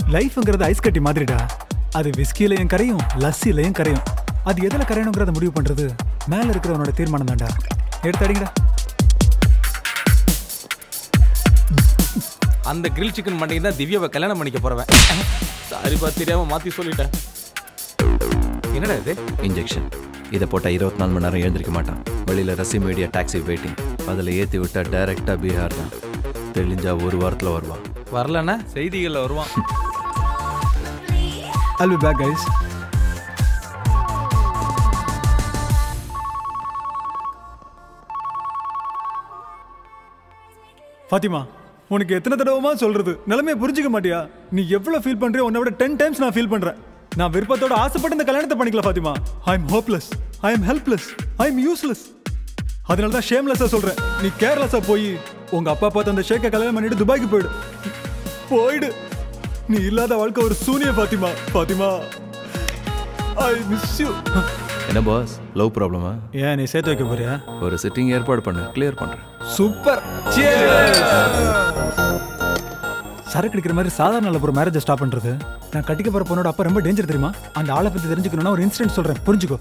லைஃப்ங்கிறது ice கட்டி மாதிரிடா அது விஸ்கிலையும் கரையும் லஸ்ஸிலையும் கரையும் அது எதுல கரையணுங்கிறத முடிவு பண்றது மேல இருக்கிறவனோட தீர்மானம் தான்டா எடுத்து அடிங்கடா அந்த கிரில் சிக்கன் மண்டைக்கு தான் திவ்யாவை கல்யாணம் பண்ணிக்க போறவன் சாரிப்பா தெரியாம மாத்தி சொல்லிட்டேன் என்னடா இது இன்ஜெக்ஷன் இதை போட்டால் இருபத்தி நாலு மணி நேரம் எழுந்திருக்க மாட்டான் வெளியில் ரசி மீடியா டாக்ஸி வெயிட்டிங் அதில் ஏற்றி விட்டா டைரெக்டாக பீகார் தான் தெளிஞ்சா ஒரு வாரத்தில் வருவான் வரலன்னா செய்திகள்ல வருவான் I'll be back guys Fathima உனக்கு எத்தனை தடவைமா சொல்றது நிலைமையை புரிஞ்சுக்க மாட்டியா நீ எவ்வளவு ஃபீல் பண்றியோ உன்னை விட டென் டைம்ஸ் நான் ஃபீல் பண்றேன் நான் விருப்பத்தோட ஆசைப்பட்டு இந்த கல்யாணத்தை பண்ணிக்கல Fathima I am hopeless I am helpless I am useless அதனால தான் ஷேம்லெஸ்ஸாக சொல்றேன் நீ கேர்லெஸ்ஸாக போய் உங்க அப்பா பார்த்து அந்த ஷேக்கை கல்யாணம் பண்ணிட்டு துபாய்க்கு போயிடு போயிடு நீ இல்லாத வாழ்க்கை ஒரு சூனிய Fathima Fathima I miss you என்ன பாஸ் லவ் ப்ராப்ளமா ஏன் நீ சேர்த்து வைக்க போறியா ஒரு சிட்டிங் ஏற்பாடு பண்ணு கிளியர் பண்ணுறேன் சூப்பர் சரக்கு அடிக்கிற மாதிரி சாதாரண நாள் ஒரு மேரேஜை ஸ்டாப் பண்றது நான் கட்டிக்க போற பொண்ணோட அப்பா ரொம்ப டேஞ்சர் தெரியுமா அந்த ஆளை பத்தி தெரிஞ்சுக்கணும்னா ஒரு இன்சிடென்ட் சொல்றேன் புரிஞ்சுக்கோ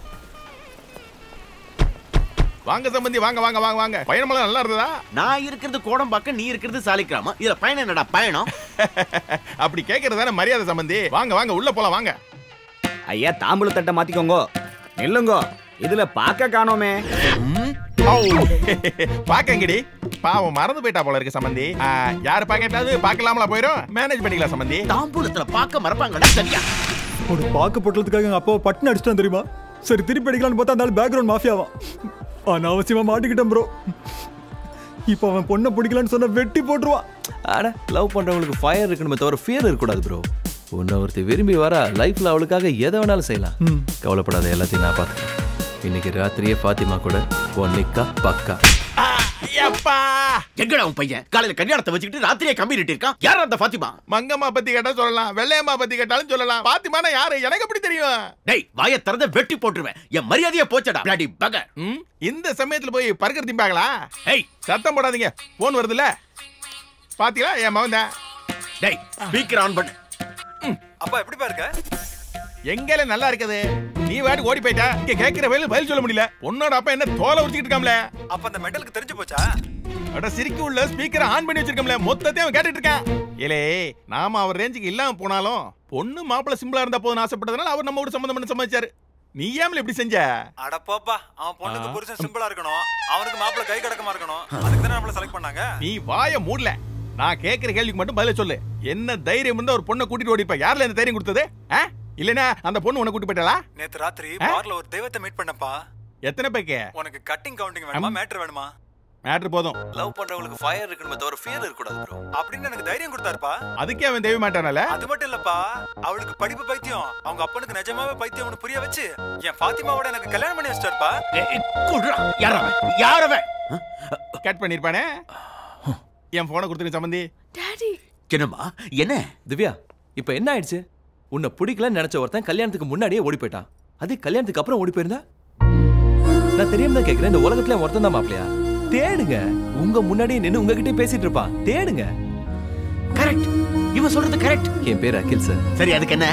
வாங்க சம்பந்தி வாங்க வாங்க வாங்க வாங்க பயணமெல்லாம் நல்லா இருந்ததா நான் இருக்கிறது கோடம்பாக்கம் நீ இருக்கிறது சாலிக்கிராமம் இதுல பயணம் என்னடா பயணம் அப்படி கேட்கறது தானே மரியாதை சம்பந்தி வாங்க வாங்க உள்ள போலாம் வாங்க ஐயா தாம்பூல தட்டை மாத்திக்கோங்க நில்லுங்க இதுல பாக்க காணோமே ஓ பாக்கங்கடி பாவம் மறந்து போயிட்டா போல இருக்கு சம்பந்தி ஆ, யாரு பாக்கெட்டாவது பார்க்கலாமலா போயிரும் மேனேஜ் பண்ணிக்கலாம் சம்பந்தி தாம்பூலத்துல பார்க்க மறப்பாங்கடா சரியா ஒரு பாக்கு பொட்டலத்துக்காக எங்க அப்பாவை பட்டுன்னு அடிச்சிட்டான் தெரியுமா சரி திருப்பி அடிக்கலாம்னு பார்த்தா அந்த பேக்ரவுண்ட் மாஃபியாவான் அனாவசியமா மாட்டிக்கிட்டேன் ப்ரோ இப்போ அவன் பொண்ணை பிடிக்கலன்னு சொன்ன வெட்டி போட்டுருவான் அட லவ் பண்ணுறவங்களுக்கு ஃபயர் இருக்கணுமே தவிர ஃபியர் இருக்கக்கூடாது ப்ரோ உன்னை ஒருத்தி விரும்பி வரா லைஃப்பில் அவளுக்காக எதை வேணாலும் செய்யலாம் ம். கவலைப்படாத எல்லாத்தையும் நான் பார்த்துக்கிறேன் இன்னைக்கு ராத்திரியே ஃபாத்திமா கூட உன் நிக்கா பக்கா ஆ, எப்பா எங்கடா உன் பையன் காலையில கல்யாணத்தை வச்சுக்கிட்டு ராத்திரியே கம்பி இருக்கான் யார் அந்த பாத்திமா மங்கம்மா பத்தி கேட்டா சொல்லலாம் வெள்ளையம்மா பத்தி கேட்டாலும் சொல்லலாம் பாத்திமானா யாரு எனக்கு எப்படி தெரியும் டேய் வாய திறந்த வெட்டி போட்டுருவேன் என் மரியாதையே போச்சடா பிளாடி பக ம், இந்த சமயத்துல போய் பர்கர் திம்பாங்களா ஏய் சத்தம் போடாதீங்க போன் வருதுல்ல பாத்தீங்களா என் மகன் தான் டேய் ஸ்பீக்கர் ஆன் பண்ணு அப்பா எப்படிப்பா இருக்க எங்கல நல்லா இருக்குது நீ வாடி ஓடி போயிட்டா இங்க கேக்குற பதில் பதில் சொல்ல முடியல உன்னோட அப்பா என்ன தோலை உரிச்சிட்டு இருக்காம்ல அப்ப அந்த மெண்டலுக்கு தெரிஞ்சு போச்சா அட சிரிக்கு உள்ள ஸ்பீக்கரை ஆன் பண்ணி வச்சிருக்கோம்ல மொத்தத்தையும் அவன் கேட்டுட்டு இருக்கான் ஏலே நாம அவர் ரேஞ்சுக்கு இல்லாம போனாலும் பொண்ணு மாப்பிள சிம்பிளா இருந்தா போதும் ஆசைப்பட்டதுனால அவர் நம்ம கூட சம்மந்தம் பண்ண சம்மதிச்சாரு நீ ஏம்ல இப்படி செஞ்ச அட போப்பா அவன் பொண்ணுக்கு புருஷன் சிம்பிளா இருக்கணும் அவனுக்கு மாப்பிள கை கடக்கமா இருக்கணும் அதுக்கு தானே நம்மள செலக்ட் பண்ணாங்க நீ வாய மூடல நான் கேக்குற கேள்விக்கு மட்டும் பதில சொல்லு என்ன தைரியம் இருந்தா ஒரு பொண்ணை கூட்டிட்டு ஓடிப்ப யார்ல இந்த தைரியம் கொடுத்தது ஆ? இல்லனா அந்த பொண்ணு உன்னை கூட்டி போயிட்டாளா நேத்து ராத்திரி ஆ? பார்ல ஒரு தெய்வத்தை மீட் பண்ணப்பா எத்தனை பேக்கு உனக்கு கட்டிங் கவுண்டிங் வேணுமா மேட்டர் வேணுமா மேட்ரு போதும் லவ் பண்ணுறவங்களுக்கு ஃபயர் இருக்கணுமே தவிர ஃபியர் இருக்கக்கூடாது ப்ரோ அப்படின்னு எனக்கு தைரியம் கொடுத்தாருப்பா அதுக்கே அவன் தெய்வ மாட்டானல அது மட்டும் இல்லப்பா அவளுக்கு படிப்பு பைத்தியம் அவங்க அப்பனுக்கு நிஜமாவே பைத்தியம் அவனு புரிய வச்சு என் பாத்திமாவோட எனக்கு கல்யாணம் பண்ணி வச்சிட்டாருப்பா யாரவன் யாரவன் கட் பண்ணிருப்பானே என் போனை கொடுத்துரு சம்பந்தி என்னம்மா என்ன திவ்யா இப்போ என்ன ஆயிடுச்சு உன்னை பிடிக்கலன்னு நினைச்ச ஒருத்தன் கல்யாணத்துக்கு முன்னாடியே ஓடி போயிட்டான் அது கல்யாணத்துக்கு அப்புறம் ஓடி போயிருந்தா நான் தெரியாம தான் கேட்கிறேன் இந்த உலகத்துல ஒருத்தன் தான் மாப்பிளையா தேடுங்க உங்க முன்னாடியே நின்று உங்ககிட்டயே பேசிட்டு இருப்பான் தேடுங்க கரெக்ட் இவன் சொல்றது கரெக்ட் என் பேர் அகில் சார் சரி அதுக்கு என்ன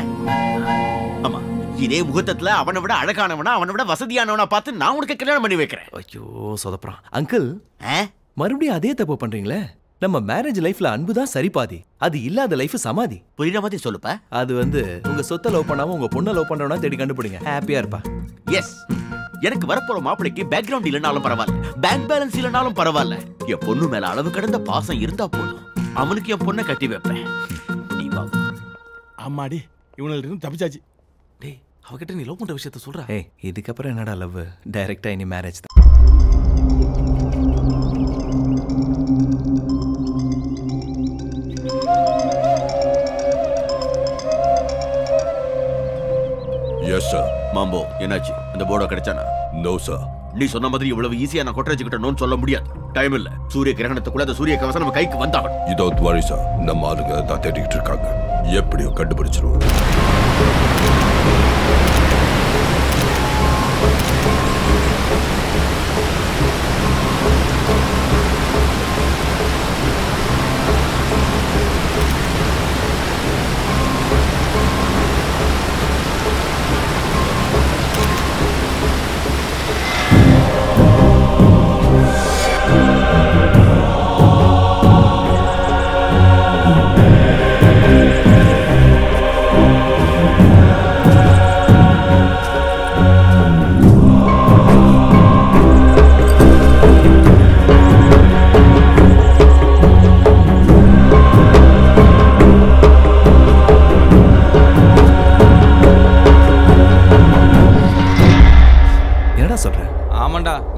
ஆமா இதே முகூர்த்தத்துல அவனை விட அழகானவனா அவனை விட வசதியானவனா பார்த்து நான் உனக்கு கல்யாணம் பண்ணி வைக்கிறேன் ஐயோ சொதப்புறான் அங்கிள் ஆ? மறுபடியும் அதே தப்பு பண்றீங்களே நம்ம மேரேஜ் லைஃப்ல அன்பு தான் சரி பாதி அது இல்லாத லைஃப் சமாதி புரியுற மாதிரி சொல்லுப்ப அது வந்து உங்க சொத்தை லவ் பண்ணாம உங்க பொண்ணை லவ் பண்றவனா தேடி கண்டுபிடிங்க ஹாப்பியா இருப்பா எஸ் எனக்கு வரப்போற மாப்பிளைக்கு பேக்ரவுண்ட் இல்லைனாலும் பரவாயில்ல பேங்க் பேலன்ஸ் இல்லைனாலும் பரவாயில்ல என் பொண்ணு மேல அளவு கடந்த பாசம் இருந்தா போதும் அவனுக்கு என் பொண்ணை கட்டி வைப்பேன் நீ வா ஆமாடி இவனுல இருந்து தப்பிச்சாச்சு டேய் அவகிட்ட நீ லவ் பண்ற விஷயத்த சொல்ற ஏய் இதுக்கப்புறம் என்னடா லவ் டைரக்டா இனி மேரேஜ் தான் எஸ் சார் மாம்போ என்னாச்சு அந்த போர்டை கிடைச்சானா நோ சார் நீ சொன்ன மாதிரி இவ்வளவு ஈஸியா நான் கொட்டரேஜ் கிட்ட நோன் சொல்ல முடியாது டைம் இல்ல சூரிய கிரகணத்துக்குள்ள அந்த சூரிய கவசம் நம்ம கைக்கு வந்தாகணும் இதோ வரி சார் நம்ம ஆளுங்க தான் தேடிக்கிட்டு இருக்காங்க எப்படியோ கண்டுபிடிச்சிருவோம்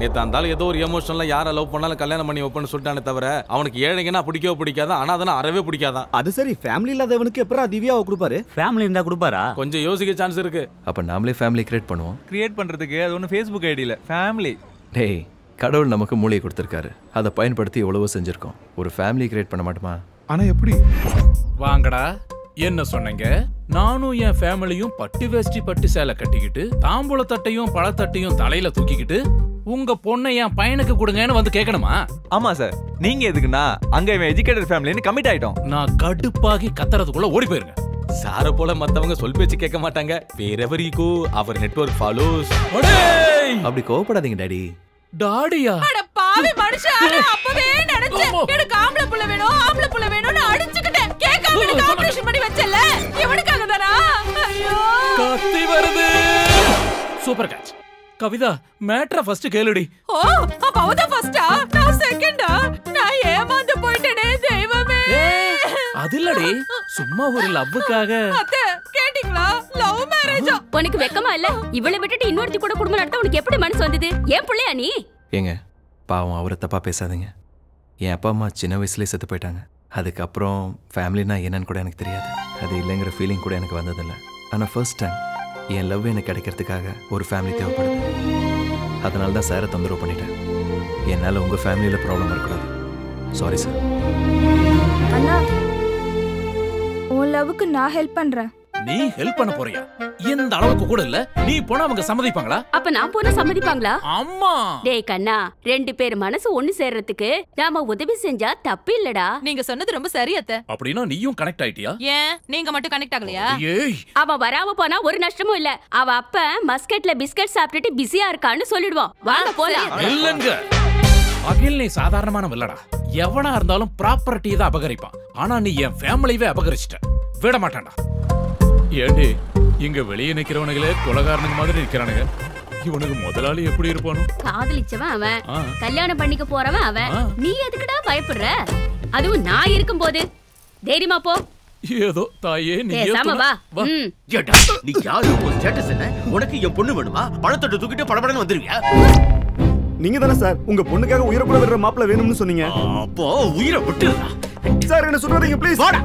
நேத்து அந்த ஆளு ஏதோ ஒரு எமோஷன்ல யாரை லவ் பண்ணாலும் கல்யாணம் பண்ணி வைப்பேன்னு சொல்லிட்டானே தவிர அவனுக்கு ஏழைங்கன்னா பிடிக்கவோ பிடிக்காதான் ஆனா அதெல்லாம் அறவே பிடிக்காதான் அது சரி ஃபேமிலி இல்லாதவனுக்கு எப்பரா திவ்யாவை கொடுப்பாரு ஃபேமிலி இருந்தா கொடுப்பாரா கொஞ்சம் யோசிக்க சான்ஸ் இருக்கு அப்ப நாமளே ஃபேமிலி கிரியேட் பண்ணுவோம் கிரியேட் பண்றதுக்கு அது ஒன்று ஃபேஸ்புக் ஐடியில் ஃபேமிலி டேய் கடவுள் நமக்கு மூளையை கொடுத்துருக்காரு அதை பயன்படுத்தி எவ்வளவோ செஞ்சிருக்கோம் ஒரு ஃபேமிலி கிரியேட் பண்ண மாட்டோமா ஆனா எப்படி வாங்கடா என்ன சொன்னீங்க நானும் என் ஃபேமிலியும் பட்டு வேஷ்டி பட்டு சேலை கட்டிக்கிட்டு தாம்பூல தட்டையும் பழத்தட்டையும் தலையில தூக்கிக்கிட்டு உங்க பொண்ணை என் பையனுக்கு கொடுங்கன்னு வந்து கேட்கணுமா ஆமா சார் நீங்க எதுக்குன்னா அங்க இவன் எஜுகேட்டட் ஃபேமிலின்னு கமிட் ஆயிட்டோம் நான் கடுப்பாகி கத்துறதுக்குள்ள ஓடி போயிருங்க சார போல மத்தவங்க சொல் பேச்சு கேட்க மாட்டாங்க wherever you go our network follows அப்படி கோவப்படாதீங்க டாடி டாடியா அட பாவி மனுஷா நான் அப்பவே நினைச்சேன் எனக்கு ஆம்பளை புள்ள வேணும் ஆம்பளை புள்ள வேணும்னு அடிச்சுக்கிட்டேன் கேட்காம எனக்கு ஆபரேஷன் பண்ணி வச்சல இவனுக்காக தானா ஐயோ கத்தி வருது சூப்பர் கேட்ச் கவிதா மேட்ர ஃபர்ஸ்ட் கேளுடி ஓ அப்ப அவதான் ஃபர்ஸ்டா நான் செகண்டா நான் ஏமாந்து போயிட்டேனே தெய்வமே அது இல்லடி சும்மா ஒரு லவ்வுக்காக அத்தை கேட்டிங்களா லவ் மேரேஜா உனக்கு வெக்கமா இல்ல இவளை விட்டுட்டு இன்னொருத்தி கூட குடும்பம் நடத்த உனக்கு எப்படி மனசு வந்தது ஏன் பிள்ளையா நீ ஏங்க பாவம் அவரை தப்பா பேசாதீங்க என் அப்பா அம்மா சின்ன வயசுலேயே செத்து போயிட்டாங்க அதுக்கப்புறம் ஃபேமிலினா என்னன்னு கூட எனக்கு தெரியாது அது இல்லைங்கிற ஃபீலிங் கூட எனக்கு வந்ததில்லை ஆனால் ஃபர்ஸ்ட் டைம் என் லவ் எனக்கு கிடைக்கிறதுக்காக ஒரு ஃபேமிலி தேவைப்படுது அதனால தான் சாரை தொந்தரவு பண்ணிட்டேன் என்னால் உங்கள் ஃபேமிலியில் ப்ராப்ளம் இருக்கக்கூடாது சாரி சார் அண்ணா உன் லவ்வுக்கு நான் ஹெல்ப் பண்றேன் நீ ஹெல்ப் பண்ண போறியா எந்த அளவுக்கு கூட இல்ல நீ போனா அவங்க சம்மதிப்பாங்களா அப்ப நான் போனா சம்மதிப்பாங்களா அம்மா டேய் கண்ணா ரெண்டு பேர் மனசு ஒண்ணு சேர்றதுக்கு நாம உதவி செஞ்சா தப்பு இல்லடா நீங்க சொன்னது ரொம்ப சரி அத்தை அப்படின்னா நீயும் கனெக்ட் ஆயிட்டியா ஏன் நீங்க மட்டும் கனெக்ட் ஆகலையா ஏய் அவன் வராம போனா ஒரு நஷ்டமும் இல்ல அவ அப்ப மஸ்கட்ல பிஸ்கட் சாப்பிட்டுட்டு பிஸியா இருக்கான்னு சொல்லிடுவான் வாங்க போலாம் இல்லங்க அகில் நீ சாதாரணமான இல்லடா எவனா இருந்தாலும் ப்ராப்பர்ட்டி தான் அபகரிப்பான் ஆனா நீ என் ஃபேமிலியவே அபகரிச்சிட்ட விட மாட்டான்டா ஏண்டி இங்க வெளியே நிக்கிறவனுங்களே கொலகாரனுங்க மாதிரி நிக்கிறானுங்க இவனுக்கு முதலாளி எப்படி இருப்பானோ காதலிச்சவன் அவன் ஆ. கல்யாணம் பண்ணிக்க போறவன் அவன் ஆ. நீ எதுக்குடா பயப்படுற அதுவும் நான் இருக்கும்போது தைரியமா போ ஏதோ தாயே நீ பேசாம வா ம். ஏடா நீ யாரு உன் ஸ்டேட்டஸ் என்ன உனக்கு என் பொண்ணு வேணுமா பழத்தொட்டு தூக்கிட்டு படபடன்னு வந்துருவியா நீங்க தானே சார் உங்க பொண்ணுக்காக உயிரை கூட விடுற மாப்பிள்ள வேணும்னு சொன்னீங்க அப்போ உயிரை விட்டு சார் என்ன சொல்லாதீங்க ப்ளீஸ் வாடா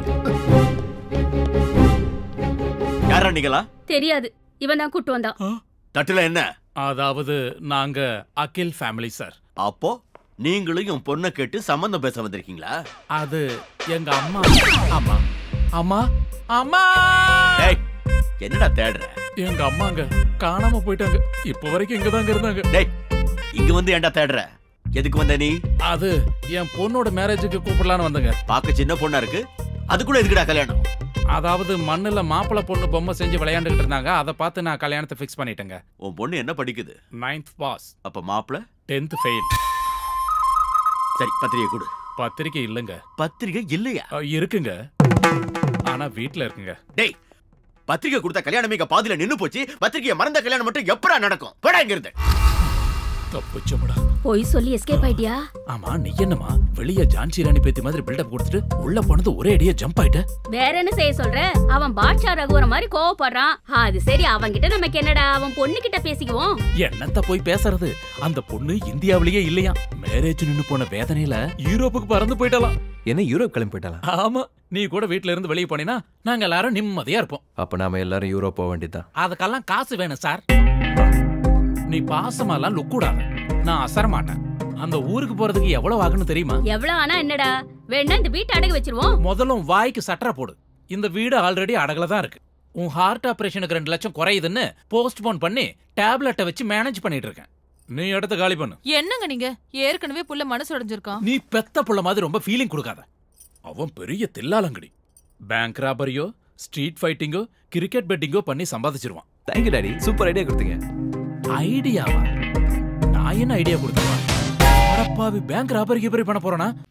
யாரா நீங்களா தெரியாது இவன் தான் கூட்டு வந்தான் தட்டுல என்ன அதாவது நாங்க அகில் ஃபேமிலி சார் அப்போ நீங்களும் என் பொண்ணை கேட்டு சம்பந்தம் பேச வந்திருக்கீங்களா அது எங்க அம்மா அம்மா அம்மா அம்மா டேய் என்னடா தேடுற எங்க அம்மாங்க காணாம போயிட்டாங்க இப்ப வரைக்கும் இங்க தாங்க இருந்தாங்க டேய் இங்க வந்து ஏன்டா தேடுற எதுக்கு வந்த நீ அது என் பொண்ணோட மேரேஜுக்கு கூப்பிடலான்னு வந்தங்க பார்க்க சின்ன பொண்ணா இருக்கு அதுக்குள்ள எதுக்குடா கல்யாணம் அதாவது மண்ணுல மாப்பிள்ளை பொண்ணு பொம்மை செஞ்சு விளையாண்டுகிட்டு இருந்தாங்க அதை பார்த்து நான் கல்யாணத்தை ஃபிக்ஸ் பண்ணிட்டேங்க உன் பொண்ணு என்ன படிக்குது நைன்த் பாஸ் அப்ப மாப்பிள டென்த் ஃபெயில் சரி பத்திரிகை கொடு பத்திரிக்கை இல்லைங்க பத்திரிகை இல்லையா அ, இருக்குங்க ஆனா வீட்ல இருக்குங்க டேய் பத்திரிகை கொடுத்த கல்யாணம் இங்க பாதியில நின்னு போச்சு பத்திரிகையை மறந்த கல்யாணம் மட்டும் எப்படா நடக்கும் போடா இங்க இருந்து தப்பிச்சோம்டா பொய் சொல்லி எஸ்கேப் ஆயிட்டியா ஆமா நீ என்னமா வெளிய ஜான்சி ராணி பேத்தி மாதிரி பில்டப் கொடுத்துட்டு உள்ள போனது ஒரே அடியா ஜம்ப் ஆயிட்ட வேற என்ன செய்ய சொல்ற அவன் பாட்ஷா ரகுவர மாதிரி கோவப்படுறான் அது சரி அவன்கிட்ட நமக்கு என்னடா அவன் பொண்ணு கிட்ட பேசிக்குவோம் என்னத்த போய் பேசுறது அந்த பொண்ணு இந்தியாவிலேயே இல்லையா மேரேஜ் நின்னு போன வேதனையில யூரோப்புக்கு பறந்து போயிட்டலாம் என்ன யூரோப் கிளம்பி போயிட்டாலாம் ஆமா நீ கூட வீட்ல இருந்து வெளிய போனீனா நாங்க எல்லாரும் நிம்மதியா இருப்போம் அப்போ நாம எல்லாரும் யூரோப் போக வேண்டியதுதான் அதுக்கெல்லாம் காசு வேணும் சார் நீ பாசமாலாம் லுக் கூடாது நான் அசர மாட்டேன் அந்த ஊருக்கு போறதுக்கு எவ்வளவு ஆகுன்னு தெரியுமா எவ்வளவு ஆனா என்னடா வேணா இந்த வீட்டை அடகு வச்சிருவோம் முதல்ல உன் வாய்க்கு சட்டரை போடு இந்த வீடு ஆல்ரெடி அடகுல தான் இருக்கு உன் ஹார்ட் ஆபரேஷனுக்கு ரெண்டு லட்சம் குறையுதுன்னு போஸ்ட்போன் பண்ணி டேப்லெட்டை வச்சு மேனேஜ் பண்ணிட்டு இருக்கேன் நீ இடத்த காலி பண்ணு என்னங்க நீங்க ஏற்கனவே புள்ள மனசு உடைஞ்சிருக்கான் நீ பெத்த புள்ள மாதிரி ரொம்ப ஃபீலிங் கொடுக்காத அவன் பெரிய தில்லாலங்கடி பேங்க் ராபரியோ ஸ்ட்ரீட் ஃபைட்டிங்கோ கிரிக்கெட் பெட்டிங்கோ பண்ணி சம்பாதிச்சிருவான் தேங்க்யூ டாடி சூப்பர் ஐடியா கொடுத்தீங்க ஐடியாவா நான் என்ன ஐடியா கொடுத்தவா அடப்பாவி பேங்க் ராபரி கிபரி பண்ண போறேனா